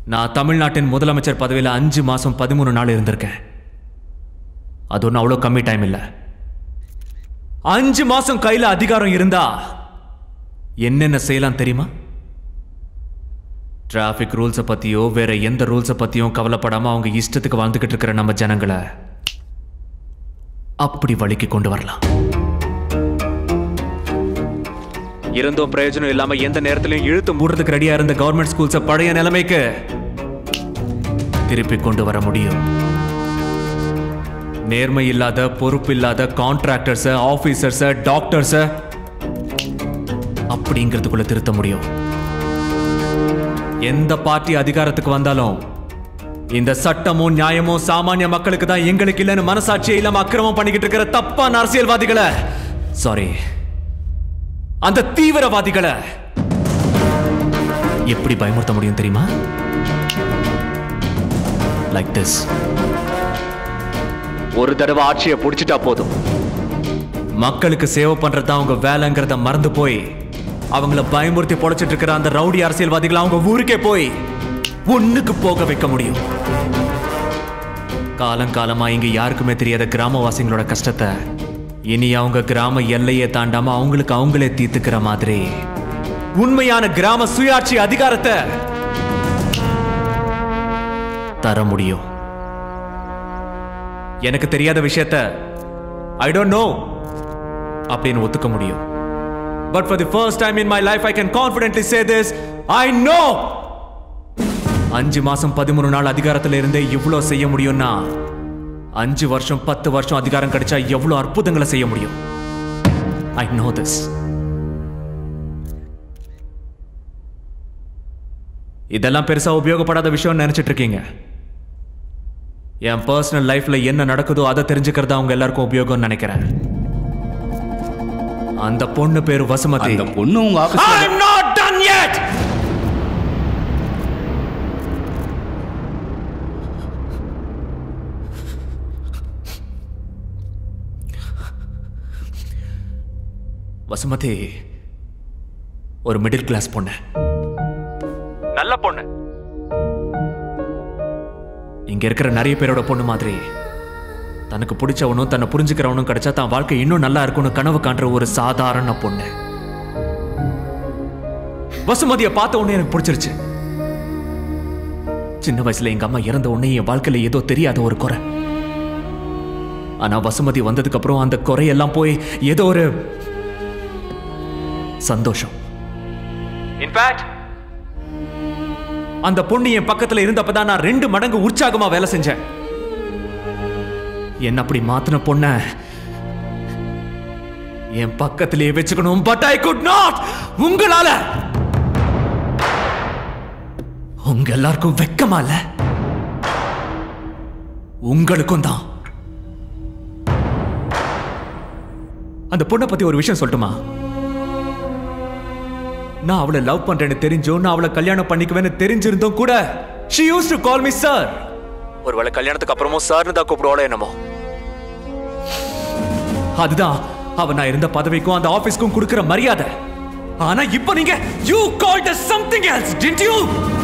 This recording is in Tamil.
நான் தமிழ்நாட்டின் முதலமைச்சர் பதவியில் அஞ்சு மாசம் பதிமூணு நாள் இருந்திருக்கேன் அது ஒன்றும் அவ்வளோ கம்மி டைம் இல்லை அஞ்சு மாசம் கையில் அதிகாரம் இருந்தா என்னென்ன செய்யலாம் தெரியுமா டிராஃபிக் ரூல்ஸை பற்றியோ வேற எந்த ரூல்ஸை பற்றியும் கவலைப்படாமல் அவங்க இஷ்டத்துக்கு வாழ்ந்துக்கிட்டு இருக்கிற நம்ம ஜனங்களை அப்படி வழிக்கு கொண்டு வரலாம் இருந்தும் பிரயோஜனம் இல்லாம எந்த நேரத்திலையும் இழுத்து மூடுறதுக்கு ரெடியா இருந்த கவர்மெண்ட் ஸ்கூல்ஸை பழைய நிலைமைக்கு திருப்பி கொண்டு வர முடியும் நேர்மை இல்லாத பொறுப்பு இல்லாத கான்ட்ராக்டர்ஸ ஆபீசர்ஸ டாக்டர்ஸ அப்படிங்கிறதுக்குள்ள திருத்த முடியும் எந்த பார்ட்டி அதிகாரத்துக்கு வந்தாலும் இந்த சட்டமும் நியாயமும் சாமானிய மக்களுக்கு தான் எங்களுக்கு இல்லைன்னு மனசாட்சியே இல்லாம அக்கிரமம் பண்ணிக்கிட்டு இருக்கிற தப்பான அரசியல்வாதிகளை சாரி அந்த தீவிரவாதிகளை எப்படி பயமுறுத்த முடியும் தெரியுமா லைக் திஸ் ஒரு தடவை ஆட்சியை பிடிச்சிட்டா போதும் மக்களுக்கு சேவை பண்றது தான் அவங்க வேலைங்கிறத மறந்து போய் அவங்கள பயமுறுத்தி பொழைச்சிட்டு இருக்கிற அந்த ரவுடி அரசியல்வாதிகளை அவங்க ஊருக்கே போய் ஒண்ணுக்கு போக வைக்க முடியும் காலங்காலமா இங்க யாருக்குமே தெரியாத கிராமவாசிகளோட கஷ்டத்தை இனி அவங்க கிராம எல்லையை தாண்டாம அவங்களுக்கு அவங்களே தீர்த்துக்கிற மாதிரி உண்மையான கிராம சுயாட்சி அதிகாரத்தை தர முடியும் எனக்கு தெரியாத விஷயத்த ஐ டோன்ட் நோ அப்படின்னு ஒத்துக்க முடியும் but for the first time in my life I can confidently say this I know அஞ்சு மாசம் பதிமூணு நாள் அதிகாரத்துல இருந்தே இவ்வளோ செய்ய முடியும்னா அஞ்சு வருஷம் பத்து வருஷம் அதிகாரம் கிடைச்சா எவ்வளவு அற்புதங்களை செய்ய முடியும் ஐ நோ திஸ் இதெல்லாம் பெருசா உபயோகப்படாத விஷயம் நினைச்சிட்டு இருக்கீங்க என் பர்சனல் லைஃப்ல என்ன நடக்குதோ அதை தெரிஞ்சுக்கிறது அவங்க எல்லாருக்கும் உபயோகம்னு நினைக்கிறேன் அந்த பொண்ணு பேரு வசுமதி அந்த பொண்ணு உங்க ஆபீஸ்ல I'm not done yet! Vasumathi ஒரு மிடில் கிளாஸ் பொண்ணு நல்ல பொண்ணு இங்க இருக்கிற நிறைய பேரோட பொண்ணு மாதிரி தனக்கு பிடிச்சவனும் தன்னை புரிஞ்சுக்கிறவனும் கிடைச்சா தான் வாழ்க்கை இன்னும் நல்லா இருக்கும்னு கனவு காண்ற ஒரு சாதாரண பொண்ணு வசுமதியை பார்த்த உடனே எனக்கு பிடிச்சிருச்சு சின்ன வயசுல எங்க அம்மா இறந்த உடனே என் வாழ்க்கையில ஏதோ தெரியாத ஒரு குறை ஆனா வசுமதி வந்ததுக்கு அப்புறம் அந்த குறையெல்லாம் போய் ஏதோ ஒரு சந்தோஷம் இன்ஃபேக்ட் அந்த பொண்ணு என் பக்கத்துல இருந்தப்பதான் நான் ரெண்டு மடங்கு உற்சாகமா வேலை செஞ்சேன் என்ன அப்படி மாத்தின பொண்ண என் பக்கத்திலேயே வச்சுக்கணும் பட் ஐ குட் நாட் உங்களால உங்க எல்லாருக்கும் வெக்கமா இல்ல உங்களுக்கும் தான் அந்த பொண்ணை பத்தி ஒரு விஷயம் சொல்லட்டுமா நான் அவளை லவ் பண்றேன்னு தெரிஞ்சோ நான் அவளை கல்யாணம் பண்ணிக்குவேன்னு தெரிஞ்சிருந்தோம் கூட she used to call me sir ஒருவேளை கல்யாணத்துக்கு அப்புறமும் சார்னு தான் கூப்பிடுவாளோ என்னமோ அதுதான் அவ நான் இருந்த பதவிக்கும் அந்த ஆபீஸ்க்கும் கொடுக்கிற மரியாதை ஆனா இப்போ நீங்க you called us something else didn't you